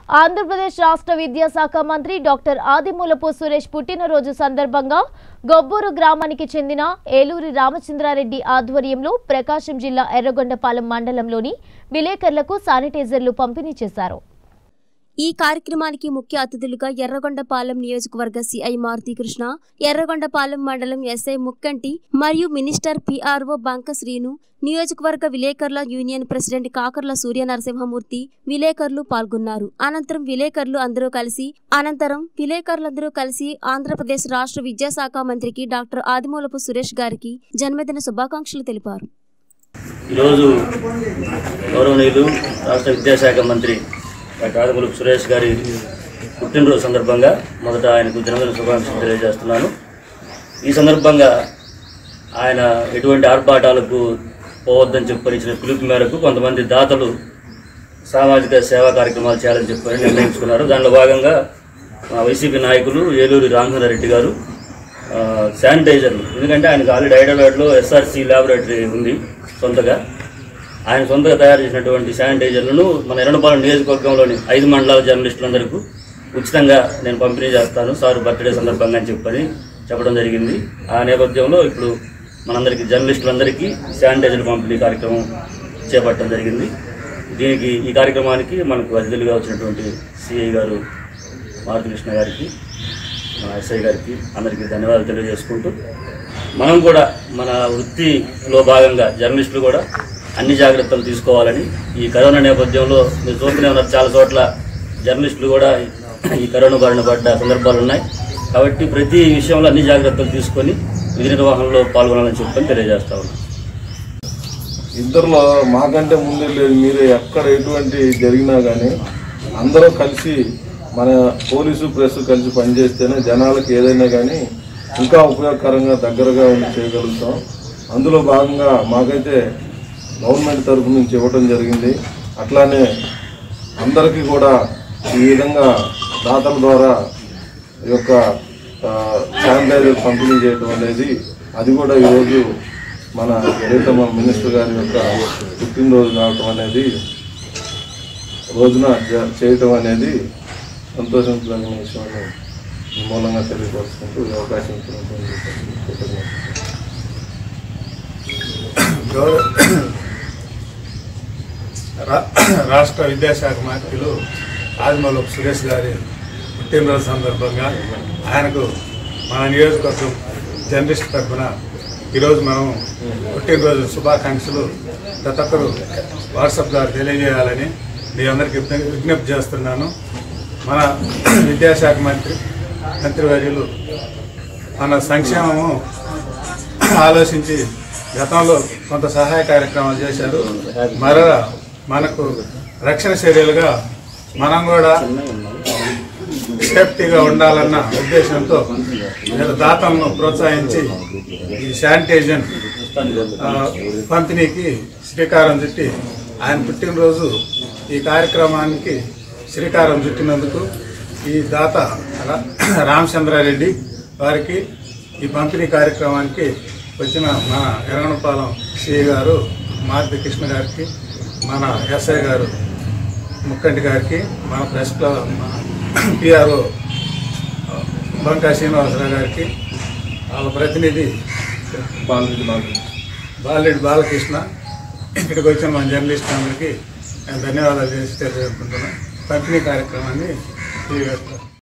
ఆంధ్రప్రదేశ్ రాష్ట్ర విద్యాశాఖ మంత్రి డాక్టర్ ఆదిమూలపు సురేష్ పుట్టినరోజు సందర్భంగా గొబ్బూరు గ్రామానికి చెందిన ఏలూరి రామచంద్రారెడ్డి ఆధ్వర్యంలో ప్రకాశం జిల్లా ఎర్రగొండపాలెం మండలంలోని విలేకరులకు శానిటైజర్లు పంపిణీ చేశారు ఈ కార్యక్రమానికి ముఖ్య అతిథులుగా ఎర్రగొండపాలెం నియోజకవర్గ సిఐ మారుతీకృష్ణ ఎర్రగొండపాలెం మండలం ఎస్ఐ ముక్కంటి మరియు మినిస్టర్ పిఆర్ఓ బంక శ్రీను నియోజకవర్గ విలేకరుల యూనియన్ ప్రెసిడెంట్ కాకర్ల సూర్య నరసింహమూర్తి విలేకరులు పాల్గొన్నారు అనంతరం విలేకరులు అందరూ కలిసి అనంతరం విలేకరులందరూ కలిసి ఆంధ్రప్రదేశ్ రాష్ట్ర విద్యాశాఖ మంత్రికి డాక్టర్ ఆదిమూలపు సురేష్ గారికి జన్మదిన శుభాకాంక్షలు తెలిపారు ఈరోజు గౌరవనీయులు రాష్ట్ర విద్యాశాఖ మంత్రి డాక్టర్ ఆదిమూలపు సురేష్ గారి పుట్టినరోజు సందర్భంగా మొదట ఆయనకు జన్మదిన శుభాకాంక్షలు తెలియజేస్తున్నాను ఈ సందర్భంగా ఆయన ఎటువంటి ఆర్భాటాలకు పోవద్దని చెప్పనిచ్చిన పిలుపు మేరకు కొంతమంది దాతలు సామాజిక సేవా కార్యక్రమాలు చేయాలని చెప్పని నిర్ణయించుకున్నారు దానిలో భాగంగా మా వైసీపీ నాయకులు ఏలూరి రామచంద్రారెడ్డి గారు ఆ, శానిటైజర్లు ఎందుకంటే ఆయనకు ఆల్రెడీ హైదరాబాద్లో ఎస్ఆర్సి ల్యాబొరేటరీ ఉంది సొంతగా ఆయన సొంతగా తయారు చేసినటువంటి శానిటైజర్లను మన ఎర్రనపాలెం నియోజకవర్గంలోని ఐదు మండలాల జర్నలిస్టులందరికీ ఉచితంగా నేను పంపిణీ చేస్తాను సార్ బర్త్డే సందర్భంగా అని చెప్పని చెప్పడం జరిగింది ఆ నేపథ్యంలో ఇప్పుడు మనందరికీ జర్నలిస్టులందరికీ శానిటైజర్ పంపిణీ కార్యక్రమం చేపట్టడం జరిగింది దీనికి ఈ కార్యక్రమానికి మనకు అతిథులుగా వచ్చినటువంటి సిఐ గారు మారుతికృష్ణ గారికి మన ఎస్ఐ గారికి అందరికీ ధన్యవాదాలు తెలియజేసుకుంటూ మనం కూడా మన వృత్తిలో భాగంగా జర్నలిస్టులు కూడా అన్ని జాగ్రత్తలు తీసుకోవాలని ఈ కరోనా నేపథ్యంలో మీరు చూస్తూనే ఉన్నారు చాలా చోట్ల జర్నలిస్టులు కూడా ఈ కరోనా బారిన పడ్డ సందర్భాలు ఉన్నాయి కాబట్టి ప్రతి విషయంలో అన్ని జాగ్రత్తలు తీసుకొని విధి నిర్వహణలో పాల్గొనాలని చెప్పని తెలియజేస్తా ఉన్నాను ఇద్దరులో మాకంటే ముందు లేదు మీరు ఎక్కడ ఎటువంటి జరిగినా కానీ అందరూ కలిసి మన పోలీసు ప్రెస్ కలిసి పనిచేస్తేనే జనాలకు ఏదైనా కానీ ఇంకా ఉపయోగకరంగా దగ్గరగా ఉండి చేయగలుగుతాం అందులో భాగంగా మాకైతే గవర్నమెంట్ తరఫు నుంచి ఇవ్వటం జరిగింది అట్లానే అందరికీ కూడా ఈ విధంగా దాతల ద్వారా ఈ యొక్క ఆ, శానిటైజర్ పంపిణీ చేయడం అనేది అది కూడా ఈరోజు మన ప్రీతమ మినిస్టర్ గారి యొక్క పుట్టినరోజు కావటం అనేది రోజున జ- చేయటం అనేది సంతోషించదగిన విషయాన్ని ఈ మూలంగా తెలియపరుచుకుంటూ ఈ అవకాశం ఇచ్చినటువంటి కృతజ్ఞతలు. గౌరవ రా- రాష్ట్ర విద్యాశాఖ మంత్రులు ఆదిమూలపు సురేష్ గారి పుట్టినరోజు సందర్భంగా ఆయనకు మన నియోజకవర్గం జర్నలిస్ట్ తరఫున ఈరోజు మనం పుట్టినరోజు శుభాకాంక్షలు ప్రతి ఒక్కరు వాట్సాప్ ద్వారా తెలియజేయాలని మీ అందరికీ విజ్ఞ- విజ్ఞప్తి చేస్తున్నాను మన విద్యాశాఖ మంత్రి మంత్రివర్యులు మన సంక్షేమము ఆలోచించి గతంలో కొంత సహాయ కార్యక్రమాలు చేశారు మరలా మనకు రక్షణ చర్యలుగా మనం కూడా సేఫ్టీగా ఉండాలన్న ఉద్దేశంతో మీరు దాతలను ప్రోత్సహించి ఈ శానిటైజన్ ఆ, పంపిణీకి శ్రీకారం చుట్టి ఆయన పుట్టినరోజు ఈ కార్యక్రమానికి శ్రీకారం చుట్టినందుకు ఈ దాత రా- రామచంద్రారెడ్డి వారికి ఈ పంపిణీ కార్యక్రమానికి వచ్చిన మన ఎర్రగొండపాలెం సిఐ గారు మారుతి కృష్ణ గారికి మన ఎస్ఐ గారు ముక్కంటి గారికి మన press club PRO Banka Srinivasarao గారికి వాళ్ళ ప్రతినిధి బాలరెడ్డి బాలరెడ్డి బాలరెడ్డి బాలకృష్ణ ఇక్కడికి వచ్చిన మన జర్నలిస్ట్ అందరికీ నేను ధన్యవాదాలు చేసి తెలియజేసుకుంటున్నాను పంపిణీ కార్యక్రమాన్ని ఈ యొక్క